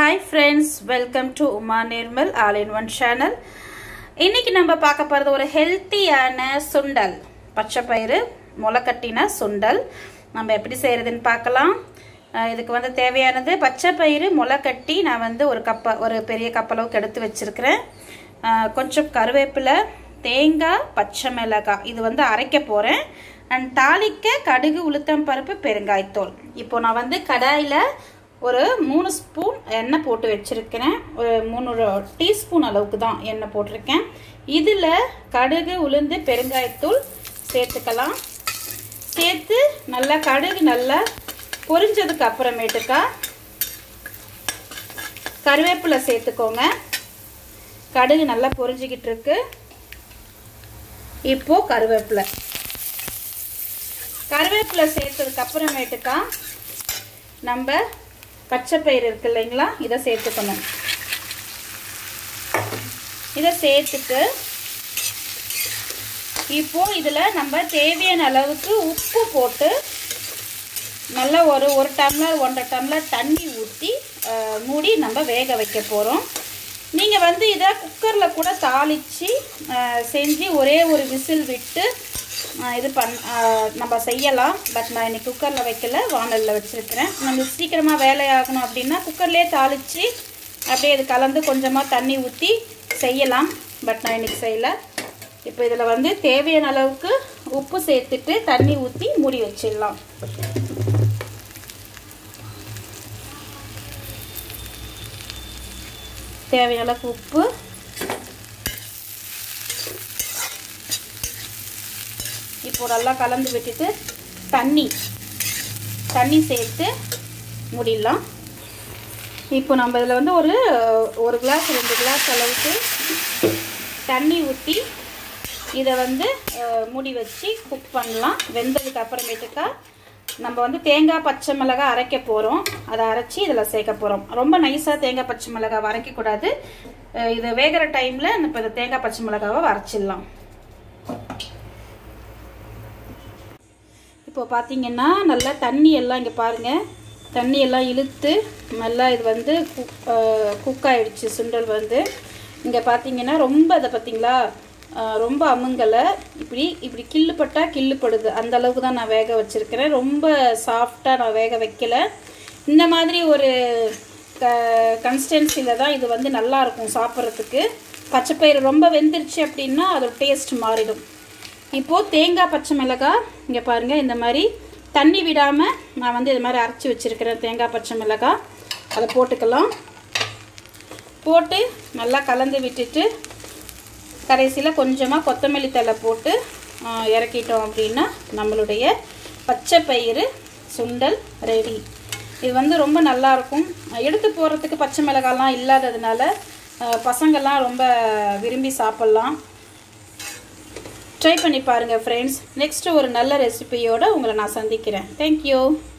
hi friends welcome to Uma Nirmal all in one channel இன்னைக்கு நம்ம பார்க்க போகிறது ஒரு ஹெல்த்தியான சுண்டல் பச்சை பயிறு முளைக்கட்டின சுண்டல் நம்ம எப்படி செய்கிறதுன்னு பார்க்கலாம் அஹ் இதுக்கு வந்து தேவையானது பச்சை பயிறு முளைக்கட்டி நான் வந்து ஒரு கப்ப ஒரு பெரிய கப்பளவுக்கு எடுத்து வச்சிருக்கிறேன் அஹ் கொஞ்சம் கருவேப்பிலை தேங்காய் பச்சை மிளகாய் இது வந்து அரைக்க போகிறேன் அண்ட் தாளிக்க கடுகு உளுத்தம் பருப்பு பெருங்காயத்தூள் இப்போ நான் வந்து கடாயில் ஒரு மூணு ஸ்பூன் எண்ணெய் போட்டு வச்சுருக்கிறேன் ஒரு மூணு டீஸ்பூன் அளவுக்கு தான் எண்ணெய் போட்டிருக்கேன் இதில் கடுகு உளுந்து பெருங்காயத்தூள் சேர்த்துக்கலாம் சேர்த்து நல்லா கடுகு நல்லா பொரிஞ்சதுக்கு அப்புறமேட்டுக்கா கருவேப்பிலை சேர்த்துக்கோங்க கடுகு நல்லா பொரிஞ்சிக்கிட்டு இருக்கு இப்போ கருவேப்பிலை கருவேப்பிலை சேர்த்ததுக்கு அப்புறமேட்டுக்கா நம்ம பச்சை பயிர் இருக்கு இல்லைங்களா இதை சேர்த்துக்கணும் இதை சேர்த்துட்டு இப்போ இதில் நம்ம தேவையான அளவுக்கு உப்பு போட்டு நல்லா ஒரு ஒரு டம்ளர் ஒன்றரை டம்ளர் தண்ணி ஊற்றி மூடி நம்ம வேக வைக்க போகிறோம் நீங்கள் வந்து இதை குக்கரில் கூட தாளித்து செஞ்சு ஒரே ஒரு விசில் விட்டு இது பண் நம்ம செய்யலாம் பட் நான் இன்னைக்கு குக்கரில் வைக்கல வானலில் வச்சுருக்கிறேன் நம்ம சீக்கிரமாக வேலையாகணும் அப்படின்னா குக்கர்லேயே தாளித்து அப்படியே இது கலந்து கொஞ்சமாக தண்ணி ஊற்றி செய்யலாம் பட் நான் இன்னைக்கு செய்யலை இப்போ இதில் வந்து தேவையான அளவுக்கு உப்பு சேர்த்துட்டு தண்ணி ஊற்றி மூடி வச்சிடலாம் தேவையான அளவுக்கு உப்பு இப்போ நல்லா கலந்து விட்டுட்டு தண்ணி தண்ணி சேர்த்து முடிடலாம் இப்போ நம்ம இதில் வந்து ஒரு ஒரு கிளாஸ் ரெண்டு கிளாஸ் அளவுக்கு தண்ணி ஊற்றி இதை வந்து மூடி வச்சு குக் பண்ணலாம் வெந்ததுக்கு அப்புறமேட்டுக்கா நம்ம வந்து தேங்காய் பச்சை மிளகாய் அரைக்க போகிறோம் அதை அரைச்சி இதில் சேர்க்க போகிறோம் ரொம்ப நைஸாக தேங்காய் பச்சை மிளகாய் அரைக்கக்கூடாது இது வேகிற டைமில் இப்போ இந்த தேங்காய் பச்சை மிளகாவை அரைச்சிடலாம் இப்போ பார்த்தீங்கன்னா நல்லா தண்ணி எல்லாம் இங்கே பாருங்கள் தண்ணி எல்லாம் இழுத்து நல்லா இது வந்து குக் குக் ஆகிடுச்சு சுண்டல் வந்து இங்கே பார்த்தீங்கன்னா ரொம்ப அதை பார்த்தீங்களா ரொம்ப அமுங்கலை இப்படி இப்படி கில்லுப்பட்டால் கில்லுப்படுது அந்த அளவுக்கு தான் நான் வேக வச்சுருக்கிறேன் ரொம்ப சாஃப்டாக நான் வேக வைக்கல இந்த மாதிரி ஒரு க கன்சிஸ்டன்சியில் தான் இது வந்து நல்லாயிருக்கும் சாப்பிட்றதுக்கு பச்சைப்பயிறு ரொம்ப வெந்துருச்சு அப்படின்னா அதோட டேஸ்ட் மாறிடும் இப்போது தேங்காய் பச்சை மிளகாய் இங்கே பாருங்கள் இந்த மாதிரி தண்ணி விடாமல் நான் வந்து இது மாதிரி அரைச்சி வச்சுருக்கிறேன் தேங்காய் பச்சை மிளகாய் அதை போட்டுக்கலாம் போட்டு நல்லா கலந்து விட்டுட்டு கடைசியில் கொஞ்சமாக கொத்தமல்லி தலை போட்டு இறக்கிட்டோம் அப்படின்னா நம்மளுடைய பச்சை பயிறு சுண்டல் ரெடி இது வந்து ரொம்ப நல்லாயிருக்கும் எடுத்து போகிறதுக்கு பச்சை மிளகாலாம் இல்லாததுனால பசங்கள்லாம் ரொம்ப விரும்பி சாப்பிட்லாம் ட்ரை பண்ணி பாருங்கள் ஃப்ரெண்ட்ஸ் நெக்ஸ்ட்டு ஒரு நல்ல ரெசிபியோடு உங்களை நான் சந்திக்கிறேன் தேங்க்யூ